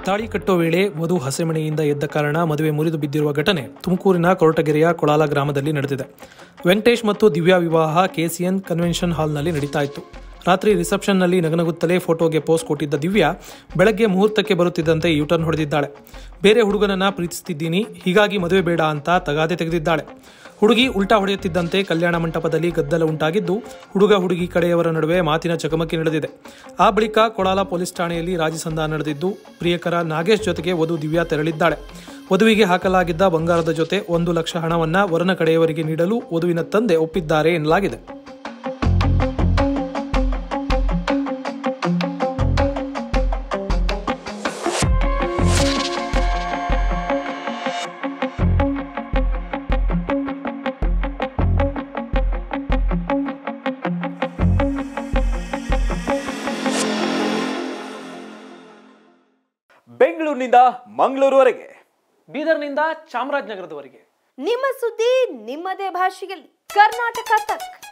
ತಾಳಿ ಕಟ್ಟೋ ವೇಳೆ ವಧು ಹಸೆಮಣೆಯಿಂದ ಎದ್ದ ಕಾರಣ ಮದುವೆ ಮುರಿದು ಬಿದ್ದಿರುವ ಘಟನೆ ತುಮಕೂರಿನ ಕೊರಟಗೆರೆಯ ಕೊಳಾಲ ಗ್ರಾಮದಲ್ಲಿ ನಡೆದಿದೆ ವೆಂಕಟೇಶ್ ಮತ್ತು ದಿವ್ಯಾ ವಿವಾಹ ಕೆಸಿಎನ್ ಕನ್ವೆನ್ಷನ್ ಹಾಲ್ನಲ್ಲಿ ನಡೀತಾ ಇತ್ತು ರಾತ್ರಿ ರಿಸೆಪ್ಷನ್ನಲ್ಲಿ ನಗನಗುತ್ತಲೇ ಫೋಟೋಗೆ ಪೋಸ್ ಕೊಟ್ಟಿದ್ದ ದಿವ್ಯಾ ಬೆಳಗ್ಗೆ ಮುಹೂರ್ತಕ್ಕೆ ಬರುತ್ತಿದ್ದಂತೆ ಯೂಟರ್ನ್ ಹೊಡೆದಿದ್ದಾಳೆ ಬೇರೆ ಹುಡುಗನನ್ನ ಪ್ರೀತಿಸುತ್ತಿದ್ದೀನಿ ಹೀಗಾಗಿ ಮದುವೆ ಬೇಡ ಅಂತ ತಗಾದೆ ತೆಗೆದಿದ್ದಾಳೆ ಹುಡುಗಿ ಉಲ್ಟಾ ಹೊಡೆಯುತ್ತಿದ್ದಂತೆ ಕಲ್ಯಾಣ ಮಂಟಪದಲ್ಲಿ ಗದ್ದಲ ಉಂಟಾಗಿದ್ದು ಹುಡುಗ ಹುಡುಗಿ ಕಡೆಯವರ ನಡುವೆ ಮಾತಿನ ಚಕಮಕಿ ನಡೆದಿದೆ ಆ ಬಳಿಕ ಕೊಳಾಲ ಪೊಲೀಸ್ ಠಾಣೆಯಲ್ಲಿ ರಾಜಿ ಸಂಧಾನ ನಡೆದಿದ್ದು ಪ್ರಿಯಕರ ನಾಗೇಶ್ ಜೊತೆಗೆ ವಧು ದಿವ್ಯಾ ತೆರಳಿದ್ದಾಳೆ ವಧುವಿಗೆ ಹಾಕಲಾಗಿದ್ದ ಬಂಗಾರದ ಜೊತೆ ಒಂದು ಲಕ್ಷ ಹಣವನ್ನ ವರನ ಕಡೆಯವರಿಗೆ ನೀಡಲು ವಧುವಿನ ತಂದೆ ಒಪ್ಪಿದ್ದಾರೆ ಎನ್ನಲಾಗಿದೆ ಬೆಂಗಳೂರಿನಿಂದ ಮಂಗಳೂರುವರೆಗೆ ಬೀದರ್ನಿಂದ ಚಾಮರಾಜನಗರದವರೆಗೆ ನಿಮ್ಮ ಸುದ್ದಿ ನಿಮ್ಮದೇ ಭಾಷೆಯಲ್ಲಿ ಕರ್ನಾಟಕ ತಕ್